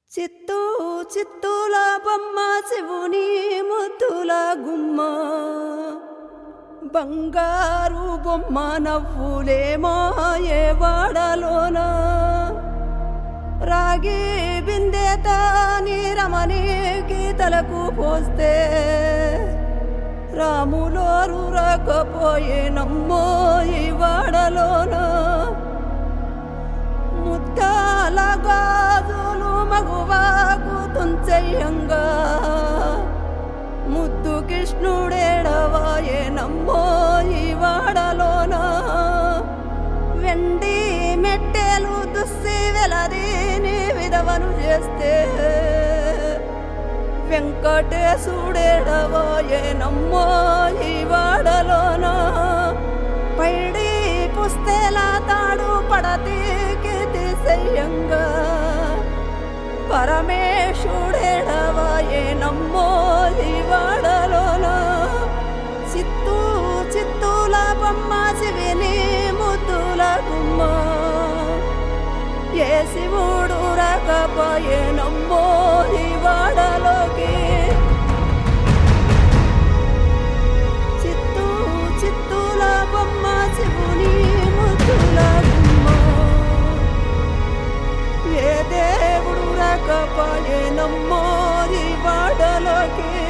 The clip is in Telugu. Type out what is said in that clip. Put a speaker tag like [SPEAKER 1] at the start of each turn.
[SPEAKER 1] చిత్తూ చిత్తూల బొమ్మ శివుని ముద్దుల గుమ్మ బంగారు బొమ్మ నవ్వులేమో ఏ వాడలోన రాగి బిందెత నీరమణి గీతలకు పోస్తే రాములోరు రాకపోయే నమ్మో ఈ వాడలోన ముత్తాల గాజులు మగువాకు తుంచెయ్యంగా ముద్దు కృష్ణుడేడవాయే నమ్మో ఈ వాడలోన వెండి మెట్టెలు దుస్సి వెలదీని విధవను చేస్తే వెంకటేశుడేడవాయే నమ్మో ఈ వాడలోన పైడి పుస్తెల తాడు పడతీకి తీసేయంగా పరమేశుడేడవాయే నమ్మో ఈ వాడలోన చిత్తూ చిత్తూల బొమ్మ శివిని ముద్దుల గుమ్మ ఏ శివుడు రాకపోయే నమ్మో ఈ వాడలోకి చిత్తూ చిత్తూల బొమ్మ శివుని ముద్దుల గుమ్మ ఏ దేవుడు రాకపోయే నమ్మో ఈ వాడలోకి